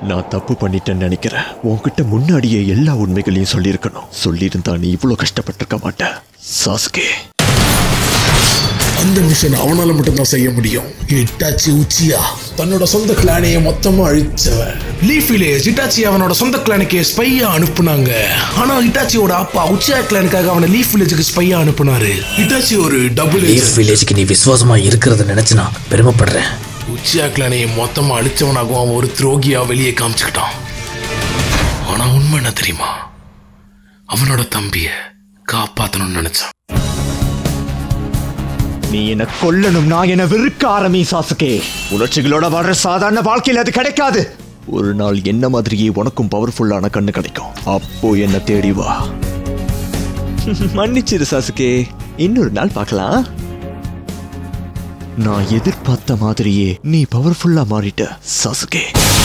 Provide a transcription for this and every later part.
நான் தப்பு பண்ணிட்டேன்னு நினைக்கிறேன் உன்கிட்ட முன்னாடியே எல்லா உண்மைகளையும் சொல்லியிருக்கணும் சொல்லியிருந்தா நீ இவ்வளோ கஷ்டப்பட்டிருக்க மாட்ட சாஸ்கே அந்த மிஷன் அவனால மட்டும்தான் செய்ய முடியும் இட்டாச்சி உச்சியா தன்னோட சொந்த கிளானையே மொத்தமா அழிச்சவன் லீஃப் வில்லேஜ் இட்டாச்சி அவனோட சொந்த கிளானுக்கு ஸ்பையா அனுப்புனாங்க ஆனா இட்டாச்சியோட அப்பா உச்சியா கிளானுக்காக அவனை லீஃப் வில்லேஜுக்கு ஸ்பையா அனுப்புனாரு இட்டாச்சி ஒரு டபுள் லீஃப் வில்லேஜுக்கு நீ விசுவாசமா இருக்கிறத நினைச்சு நான் பெருமைப்படுறேன் உச்சியா கிளானையை மொத்தமா அழிச்சவனாகவும் அவன் ஒரு துரோகியா வெளியே காமிச்சுக்கிட்டான் ஆனா உண்மை என்ன தெரியுமா அவனோட தம்பிய காப்பாத்தணும்னு நினைச்சான் நீ என்ன கொல்லணும் நான் என்ன வெறுக்க ஆரம்பி சாசுகே உணர்ச்சிகளோட வர்ற சாதாரண வாழ்க்கையில் அது கிடைக்காது ஒரு நாள் என்ன மாதிரியே உனக்கும் பவர்ஃபுல்லான கண்ணு கிடைக்கும் அப்போ என்ன தேடி வா மன்னிச்சிரு சாசுகே இன்னொரு நாள் பார்க்கலாம் நான் எதிர்பார்த்த மாதிரியே நீ பவர்ஃபுல்லா மாறிட்ட சாசுகே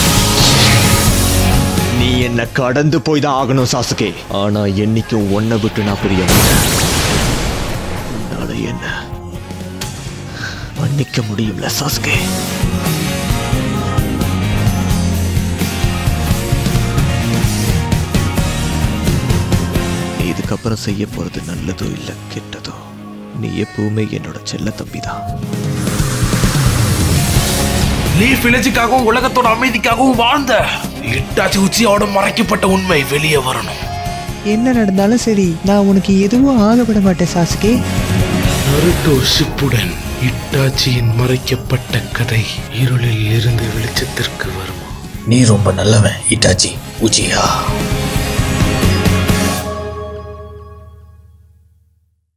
நீ என்ன கடந்து போய் தான் ஆகணும் சாசுகே ஆனா என்னைக்கும் ஒன்ன விட்டு நான் பிரிய மாட்டேன் உன்னால என்ன மன்னிக்க முடியும்ல சாஸ்கே நீ இதுக்கப்புறம் செய்ய போறது நல்லதோ இல்ல கெட்டதோ நீ எப்பவுமே என்னோட செல்ல தம்பிதான் லீஃப் வில்லேஜுக்காகவும் உலகத்தோட அமைதிக்காகவும் வாழ்ந்த இட்டாச்சி உச்சியோட மறைக்கப்பட்ட உண்மை வெளியே வரணும் என்ன நடந்தாலும் சரி நான் உனக்கு எதுவும் ஆக விட மாட்டேன் சாசுகே நருட்டோ ஷிப்புடன் இட்டாச்சியின் மறைக்கப்பட்ட கதை இருளில் இருந்து வெளிச்சத்திற்கு வருமா நீ ரொம்ப நல்லவன் இட்டாச்சி உச்சியா